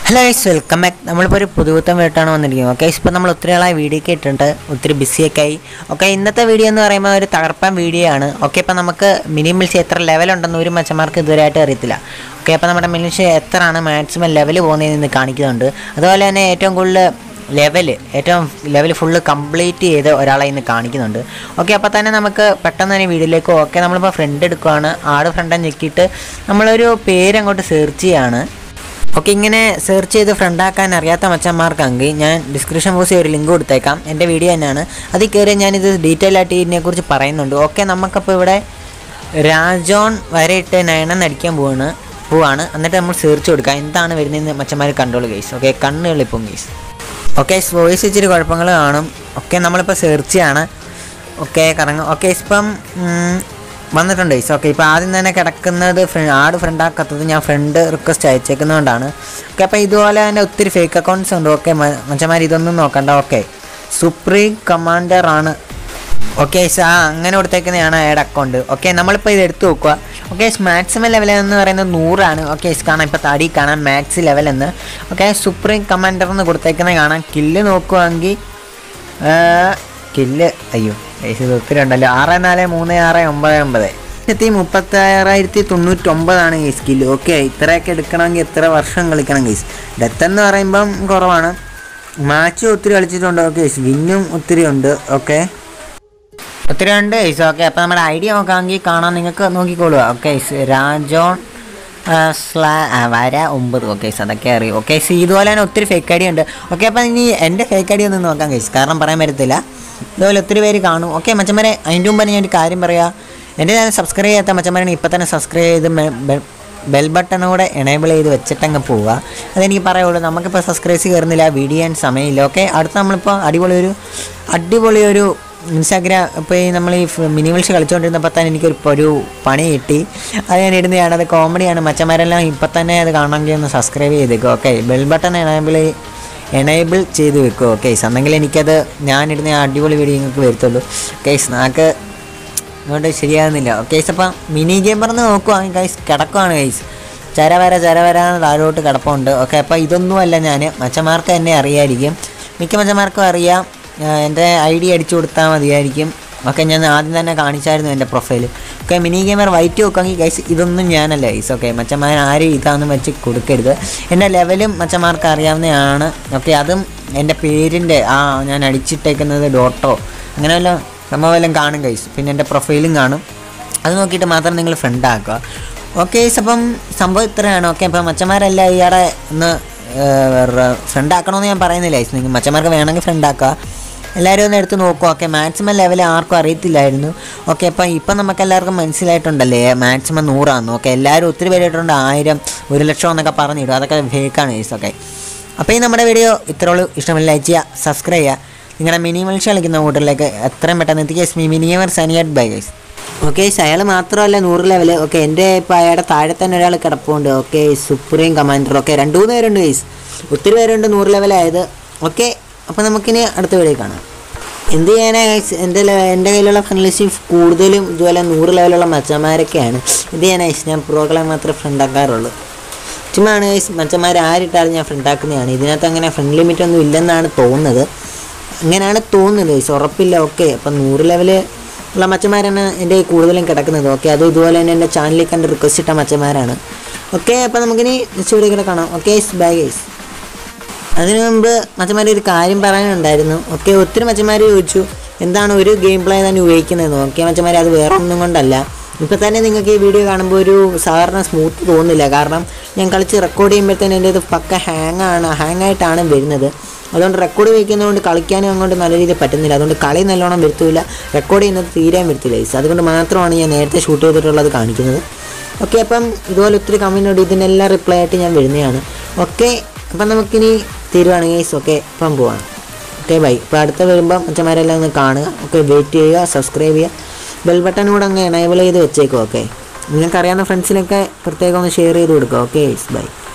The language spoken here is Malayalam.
ഹലോ ഗൈസ് വെൽക്കം ബാക്ക് നമ്മളിപ്പോൾ ഒരു പുതുപുത്തൻ വീട്ടാണ് വന്നിരിക്കുന്നത് ഓക്കെ ഇപ്പോൾ നമ്മൾ ഒത്തിരി ആളായി വീഡിയോ ഒക്കെ ഇട്ടിട്ടുണ്ട് ഒത്തിരി ബിസിയൊക്കെ ആയി ഓക്കെ ഇന്നത്തെ വീഡിയോ എന്ന് പറയുമ്പോൾ ഒരു തകർപ്പൻ വീഡിയോ ആണ് ഓക്കെ ഇപ്പോൾ നമുക്ക് മിനി മിൽസ് എത്ര ലെവൽ ഉണ്ടെന്ന് ഒരു മച്ചന്മാർക്ക് ഇതുവരെയായിട്ട് അറിയത്തില്ല ഓക്കെ അപ്പോൾ നമ്മുടെ മിൽസ് എത്രയാണ് മാക്സിമം ലെവൽ പോകുന്നതെന്ന് കാണിക്കുന്നുണ്ട് അതുപോലെ തന്നെ ഏറ്റവും കൂടുതൽ ലെവൽ ഏറ്റവും ലെവൽ ഫുള്ള് കംപ്ലീറ്റ് ചെയ്ത് ഒരാളെ ഇന്ന് കാണിക്കുന്നുണ്ട് ഓക്കെ അപ്പോൾ തന്നെ നമുക്ക് പെട്ടെന്ന് തന്നെ വീഡിയോയിലേക്ക് ഓക്കെ നമ്മളിപ്പോൾ ഫ്രണ്ട് എടുക്കുവാണ് ആട് ഫ്രണ്ട് ഞെക്കിയിട്ട് നമ്മളൊരു പേര് അങ്ങോട്ട് സെർച്ച് ചെയ്യാണ് ഓക്കെ ഇങ്ങനെ സെർച്ച് ചെയ്ത് ഫ്രണ്ടാക്കാൻ അറിയാത്ത മച്ചന്മാർക്കാണെങ്കിൽ ഞാൻ ഡിസ്ക്രിപ്ഷൻ ബോക്സിൽ ഒരു ലിങ്ക് കൊടുത്തേക്കാം എൻ്റെ വീഡിയോ തന്നെയാണ് അതിൽ കയറി ഞാനിത് ഡീറ്റെയിൽ ആയിട്ട് ഇതിനെക്കുറിച്ച് പറയുന്നുണ്ട് ഓക്കെ നമുക്കപ്പോൾ ഇവിടെ രാജോൺ വരെ ഇട്ട് നയനം അടിക്കാൻ പോവാണ് പോവാണ് എന്നിട്ട് നമ്മൾ സെർച്ച് കൊടുക്കുക എന്താണ് വരുന്നതെന്ന് മച്ചന്മാർ കണ്ടോളൂ ഗൈസ് ഓക്കെ കണ്ണുകളിപ്പം ഗൈസ് ഓക്കെ വോയിസ് ഇച്ചിരി കുഴപ്പങ്ങൾ കാണും ഓക്കെ നമ്മളിപ്പോൾ സെർച്ച് ചെയ്യാണ് ഓക്കെ കറങ്ങും ഓക്കെ ഇപ്പം ഉം, വന്നിട്ടുണ്ട് ഗൈസ് ഓക്കെ ഇപ്പോൾ ആദ്യം തന്നെ കിടക്കുന്നത് ഫ്ര- ആട് ഫ്രണ്ട് ആക്കാത്തത് ഞാൻ ഫ്രണ്ട് റിക്വസ്റ്റ് അയച്ചേക്കുന്നതുകൊണ്ടാണ് ഓക്കെ അപ്പോൾ ഇതുപോലെ തന്നെ ഒത്തിരി ഫേക്ക് അക്കൗണ്ട്സ് ഉണ്ട് ഓക്കെ മച്ചന്മാർ ഇതൊന്നും നോക്കണ്ട ഓക്കെ സുപ്രീം കമാൻഡർ ആണ് ഓക്കെ ആ അങ്ങനെ കൊടുത്തേക്കുന്നതാണ് അയാളുടെ അക്കൗണ്ട് ഓക്കെ നമ്മളിപ്പോൾ ഇത് എടുത്തു നോക്കുക ഓക്കെ മാക്സിമം ലെവൽ എന്ന് പറയുന്നത് നൂറാണ് ഓക്കെ കാണാം ഇപ്പോൾ തടി കാണാം മാക്സ് ലെവൽ എന്ന് ഓക്കെ സുപ്രീം കമാൻഡർ എന്ന് കൊടുത്തേക്കുന്നത് കാണാം കില്ല് നോക്കുവാണെങ്കിൽ കില്ല് അയ്യോ ഏസ് ഇത് ഒത്തിരി ഉണ്ടല്ലോ ആറ് നാല് മൂന്ന് ആറ് ഒമ്പത് ഒമ്പത് ലക്ഷത്തി മുപ്പത്തി ആറായിരത്തി തൊണ്ണൂറ്റൊമ്പതാണ് ഈ സ്കില്ല് ഓക്കെ ഇത്രയൊക്കെ എടുക്കണമെങ്കിൽ എത്ര വർഷം കളിക്കണം ഗൈസ് ഡെത്ത് എന്ന് പറയുമ്പം കുറവാണ് മാച്ച് ഒത്തിരി കളിച്ചിട്ടുണ്ട് ഓക്കെ വിന്നും ഒത്തിരി ഉണ്ട് ഓക്കെ ഒത്തിരി ഉണ്ട് ഈസ് ഓക്കെ അപ്പോൾ നമ്മുടെ ഐഡിയ നോക്കാമെങ്കിൽ കാണാൻ നിങ്ങൾക്ക് നോക്കിക്കോളുക ഓക്കെ രാജോൺ ആ, സ്ലാ ആ, വര ഒമ്പത് ഓക്കെ അതൊക്കെ അറിയും ഓക്കെ ഇതുപോലെ തന്നെ ഒത്തിരി ഫേക്ക് ഐഡിയ ഉണ്ട് ഓക്കെ അപ്പോൾ ഇനി എൻ്റെ ഫേക്ക് ഐഡിയ ഒന്ന് നോക്കാം കേസ് കാരണം പറയാൻ പറ്റത്തില്ല ഇതുപോലെ ഒത്തിരി പേര് കാണും ഓക്കെ മച്ചന്മാരെ അതിൻ്റെ മുമ്പ് തന്നെ ഞാൻ ഒരു കാര്യം പറയാം എൻ്റെ ചാനൽ സബ്സ്ക്രൈബ് ചെയ്യാത്ത മച്ചന്മാരെ ഇപ്പം തന്നെ സബ്സ്ക്രൈബ് ചെയ്ത് മെ- ബെ- ബെൽ ബട്ടൺ കൂടെ എനേബിൾ ചെയ്ത് വെച്ചിട്ടങ്ങ് പോവുക അതെനിക്ക് പറയുള്ളൂ നമുക്കിപ്പോൾ സബ്സ്ക്രൈബ്സ് കയറുന്നില്ല വീഡിയോ ചെയ്യാൻ സമയമില്ല ഓക്കെ അടുത്ത നമ്മളിപ്പോൾ അടിപൊളി ഒരു അടിപൊളി ഒരു ഇൻസ്റ്റാഗ്രാം ഇപ്പോൾ ഈ നമ്മൾ ഈ മിനിമൽസ് കളിച്ചുകൊണ്ടിരുന്നപ്പോൾ തന്നെ എനിക്കൊരു ഇപ്പോൾ ഒരു പണി കിട്ടി അത് ഞാൻ ഇടുന്നതാണ് അത് കോമഡിയാണ് മച്ചന്മാരെല്ലാം ഇപ്പം തന്നെ അത് കാണണമെങ്കിൽ ഒന്ന് സബ്സ്ക്രൈബ് ചെയ്തേക്കും okay bell button enable enable ചെയ്ത് വെക്കും ഓക്കെ എന്നെങ്കിൽ എനിക്കത് ഞാനിടുന്ന ആ അടിപൊളി വീഡിയോ നിങ്ങൾക്ക് വരുത്തുള്ളൂ കേസ് നാക്ക് അതുകൊണ്ട് ശരിയാകുന്നില്ല ഗൈസ് അപ്പം മിനി ഗെയിം പറഞ്ഞ് നോക്കുവാണെങ്കിൽ ഗൈസ് കിടക്കുവാണ് ഗൈസ് ചരവര ചരവര എന്ന് താഴോട്ട് കിടപ്പുണ്ട് ഓക്കെ അപ്പോൾ ഇതൊന്നുമല്ല ഞാൻ മച്ചന്മാർക്ക് തന്നെ അറിയായിരിക്കും മിക്ക മച്ചന്മാർക്കും അറിയാം ആ, എൻ്റെ ഐ ഡി അടിച്ചു കൊടുത്താൽ മതിയായിരിക്കും ഓക്കെ ഞാൻ ആദ്യം തന്നെ കാണിച്ചായിരുന്നു എൻ്റെ പ്രൊഫൈൽ ഓക്കെ മിനി ഗെയിമർ വൈറ്റ് നോക്കുകയാണെങ്കിൽ ഗൈസ് ഇതൊന്നും ഞാനല്ല ഗൈസ് ഓക്കെ മച്ചന്മാർ ആരും ഇതാണെന്ന് വെച്ച് കൊടുക്കരുത് എൻ്റെ ലെവലും മച്ചന്മാർക്ക് അറിയാവുന്നതാണ് ഓക്കെ അതും എൻ്റെ പേരിൻ്റെ ആ ഞാൻ അടിച്ചിട്ടേക്കുന്നത് ഡോട്ടോ അങ്ങനെ വല്ല സംഭവം എല്ലാം കാണും ഗൈസ് പിന്നെ എൻ്റെ പ്രൊഫൈലും കാണും അത് നോക്കിയിട്ട് മാത്രം നിങ്ങൾ ഫ്രണ്ട് ആക്കുക ഓക്കെ അപ്പം സംഭവം ഇത്രയാണ് ഓക്കെ അപ്പം മച്ചന്മാരെല്ലാം ഇയാളെ ഒന്ന് ഫ്രണ്ട് ആക്കണമെന്ന് ഞാൻ പറയുന്നില്ല ഗൈസ് നിങ്ങൾ മച്ചന്മാർക്ക് വേണമെങ്കിൽ ഫ്രണ്ട് ആക്കുക എല്ലാവരും ഒന്ന് എടുത്ത് നോക്കുക ഓക്കെ മാക്സിമം ലെവൽ ആർക്കും അറിയത്തില്ലായിരുന്നു ഓക്കെ അപ്പം ഇപ്പം നമുക്ക് എല്ലാവർക്കും മനസ്സിലായിട്ടുണ്ടല്ലേ മാക്സിമം നൂറാന്ന് ഓക്കെ എല്ലാവരും ഒത്തിരി പേരായിട്ടുണ്ട് ആയിരം ഒരു ലക്ഷം എന്നൊക്കെ പറഞ്ഞിടും അതൊക്കെ ഫേക്കാണ് ഗൈസ് ഓക്കെ അപ്പോൾ ഈ നമ്മുടെ വീഡിയോ ഇത്രയുള്ളൂ ഇഷ്ടമില്ല ലൈക്ക് ചെയ്യുക സബ്സ്ക്രൈബ് ചെയ്യുക നിങ്ങളുടെ മിനിമൽസ് കളിക്കുന്ന കൂട്ടറിലേക്ക് എത്രയും പെട്ടെന്ന് എത്തിക്കുക മിനിമർ സനിയറ്റ് ബൈ ഗൈസ് ഓക്കെ അയാൾ മാത്രമല്ല നൂറ് ലെവൽ ഓക്കെ എൻ്റെ ഇപ്പോൾ അയാളുടെ താഴെ തന്നെ ഒരാൾ കിടപ്പുണ്ട് ഓക്കെ സുപ്രീം കമാൻഡർ ഓക്കെ രണ്ട് മൂന്ന് പേരുണ്ട് ഗൈസ് ഒത്തിരി പേരുണ്ട് നൂറ് ലെവലായത് ഓക്കെ അപ്പോൾ നമുക്കിനി അടുത്ത വീഡിയോ കാണാം എന്ത് ചെയ്യാനാ ഗൈസ് എൻ്റെ ലെ- എൻ്റെ കയ്യിലുള്ള ഫനലിസ്റ്റ് കൂടുതലും ഇതുപോലെ നൂറ് ലെവലുള്ള മച്ചന്മാരൊക്കെയാണ് എന്ത് ചെയ്യാനാ ഗൈസ് ഞാൻ പ്രോകളെ മാത്രമേ ഫ്രണ്ട് ആക്കാറുള്ളൂ ചുമ്മാണ് ഗൈസ് മച്ചന്മാർ ആരിട്ടാലും ഞാൻ ഫ്രണ്ട് ആക്കുന്നതാണ് ഇതിനകത്ത് അങ്ങനെ ഫ്രണ്ട് ലിമിറ്റ് ഒന്നും ഇല്ലെന്നാണ് തോന്നുന്നത് അങ്ങനെയാണ് തോന്നുന്നത് ഗൈസ് ഉറപ്പില്ല ഓക്കെ അപ്പം നൂറ് ലെവല് ഉള്ള മച്ചന്മാരാണ് എൻ്റെ കൂടുതലും കിടക്കുന്നത് ഓക്കെ അത് ഇതുപോലെ തന്നെ എൻ്റെ ചാനലിൽ കണ്ട് റിക്വസ്റ്റ് ഇട്ട മച്ചന്മാരാണ് ഓക്കെ അപ്പം നമുക്കിനി നെക്സ്റ്റ് വീഡിയോ കൂടെ കാണാം ഓക്കെ ബൈ ഗൈസ് അതിനു മുമ്പ് മച്ചന്മാർ ഒരു കാര്യം പറയാനുണ്ടായിരുന്നു ഓക്കെ ഒത്തിരി മച്ചന്മാർ ചോദിച്ചു എന്താണ് ഒരു ഗെയിം പ്ലേ തന്നെ ഉപയോഗിക്കുന്നത് ഓക്കെ മച്ചന്മാർ അത് വേറെ ഒന്നും കൊണ്ടല്ല ഇപ്പം തന്നെ നിങ്ങൾക്ക് ഈ വീഡിയോ കാണുമ്പോൾ ഒരു സാധാരണ സ്മൂത്ത് തോന്നുന്നില്ല കാരണം ഞാൻ കളിച്ച് റെക്കോർഡ് ചെയ്യുമ്പോഴത്തേനും എൻ്റെ ഇത് പക്ക ഹാങ് ആണ് ഹാങ് ആയിട്ടാണ് വരുന്നത് അതുകൊണ്ട് റെക്കോർഡ് വയ്ക്കുന്നതുകൊണ്ട് കളിക്കാനും അങ്ങോട്ട് നല്ല രീതിയിൽ പറ്റുന്നില്ല അതുകൊണ്ട് കളി നല്ലോണം വരുത്തില്ല റെക്കോർഡ് ചെയ്യുന്നത് തീരാൻ വരുത്തില്ല ഗൈസ് അതുകൊണ്ട് മാത്രമാണ് ഞാൻ നേരത്തെ ഷൂട്ട് ചെയ്തിട്ടുള്ളത് കാണിക്കുന്നത് ഓക്കെ അപ്പം ഇതുപോലെ ഒത്തിരി കമൻറ്റ് ഉണ്ട് ഇതിനെല്ലാം റിപ്ലൈ ആയിട്ട് ഞാൻ വരുന്നതാണ് ഓക്കെ അപ്പം നമുക്കിനി തീരുവാണ് ഗൈസ് ഓക്കെ ഇപ്പം പോവാണ് ഓക്കെ ബൈ ഇപ്പോൾ അടുത്ത വരുമ്പം അച്ഛന്മാരെല്ലാം ഒന്ന് കാണുക ഓക്കെ വെയിറ്റ് ചെയ്യുക സബ്സ്ക്രൈബ് ചെയ്യുക ബെൽ ബട്ടൺ കൂടെ അങ്ങ് എനേബിൾ ചെയ്ത് വെച്ചേക്കും ഓക്കെ നിങ്ങൾക്കറിയാവുന്ന ഫ്രണ്ട്സിനൊക്കെ പ്രത്യേകം ഒന്ന് ഷെയർ ചെയ്ത് കൊടുക്കുക ഓക്കെ ബൈ